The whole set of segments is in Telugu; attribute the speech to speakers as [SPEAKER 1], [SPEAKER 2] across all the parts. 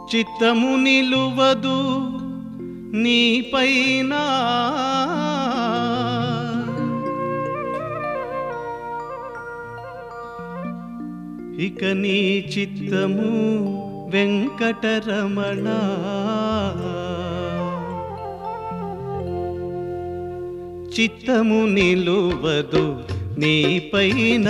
[SPEAKER 1] చిత్తము నిలువదు నీపైన ఇక నీ చిత్తము వెంకటరమణ చిత్తము నిలువదు నీపైన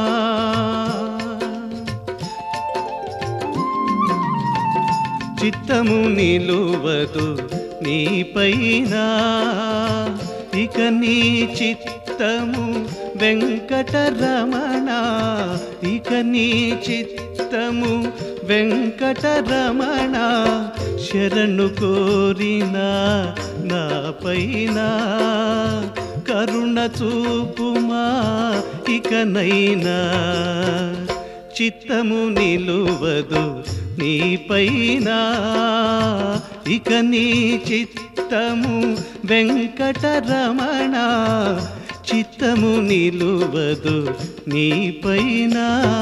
[SPEAKER 1] చిత్తము నిలువదు నీపైన ఇక నీ చిత్తము వెంకటరమణ ఇక నీ చిత్తము వెంకటరమణ శరణు కోరిన నా పైన కరుణ చూపుమా ఇకనైనా చిత్తము నిలువదు నీపైన ఇక నీ చిత్తము వెంకటరమణ చిత్తము నిలువదు నీపైన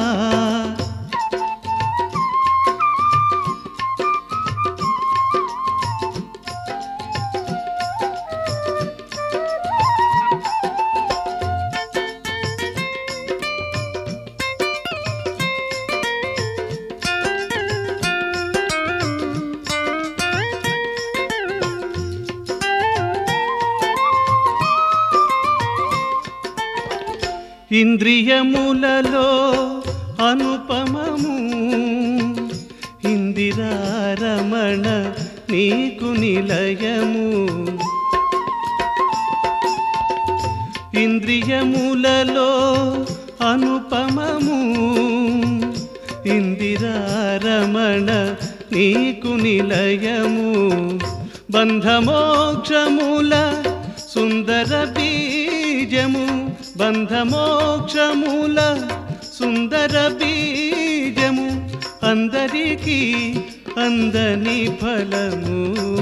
[SPEAKER 1] ఇంద్రియములలో అనుపమము ఇందిరారమణ నీకు నిలయము ఇంద్రియములలో అనుపమము ఇందిరారమణ నీకు నిలయము బంధమోక్షముల సుందర బీజము బంధమోక్షముల సుందర బీజము అందరికీ అందని ఫలము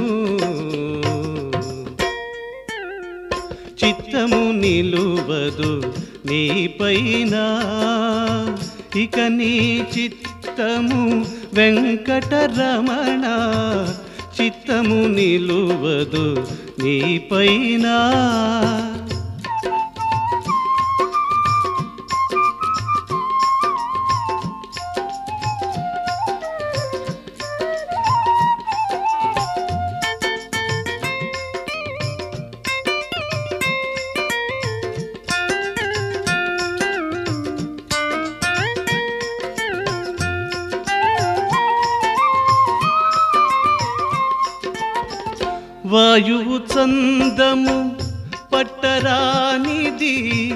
[SPEAKER 1] చిత్తము నిలువదు నీపైన ఇక నీ చిత్తము వెంకటరమణ చిత్తము నిలువదు నీపైన వాయువు చందము పట్టరానిది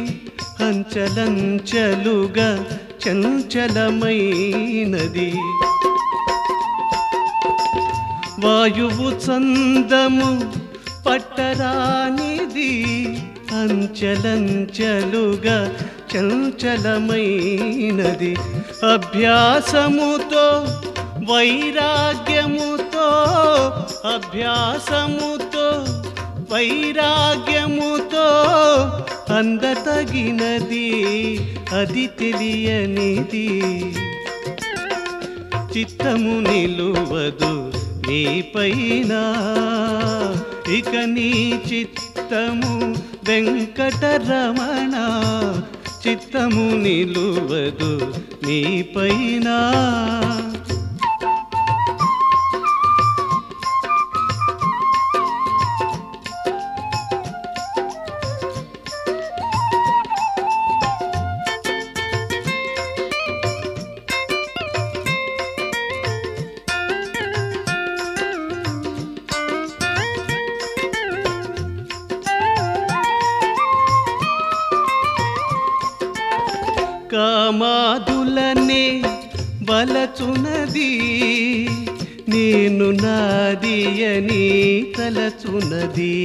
[SPEAKER 1] అంచలంచలుగా చంచలమైనది వాయువు చందము పట్టరానిది అంచలంచలుగా చంచలమైనది అభ్యాసముతో వైరాగ్యముతో అభ్యాసముతో వైరాగ్యముతో అందతగినది అది తెలియనిది చిత్తము నిలువదు నీపైన ఇక నీ చిత్తము వెంకటరమణ చిత్తము నిలువదు నీపైన కామాదులనే బలచునది నేను నాదియని తలచునది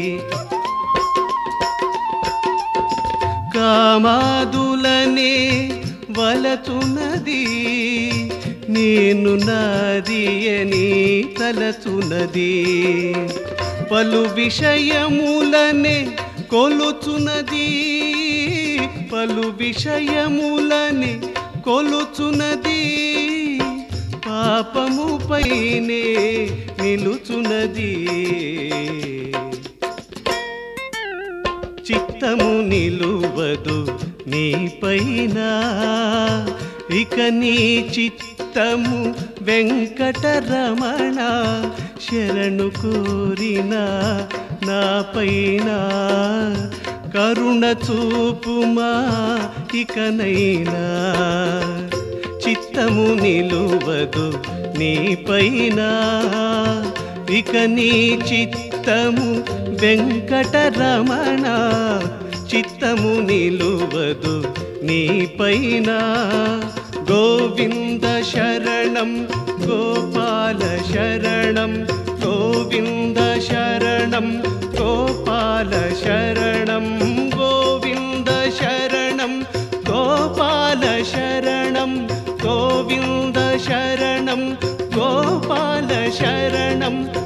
[SPEAKER 1] కామాదులనే వలచునది నేను నాదియని తలచునది పలు విషయములనే కొలుచునది పలు విషయములని కొలుచునది పాపము పైనే నిలుచున్నది చిత్తము నిలువదు నీ పైన ఇక నీ చిత్తము వెంకటరమణ శరణు కోరిన నా పైన కరుణ చూపుమా ఇకనైనా చిత్తము నిలువదు నీ పైన ఇక నీ చిత్తము వెంకటరమణ చిత్తము నిలువదు నీ పైన గోవింద శరణం గోపాల శరణం గోవింద శరణం గోపాల శరణం గోవింద శరణం గోపాల శరణం గోవింద శరణం గోపాల శరణం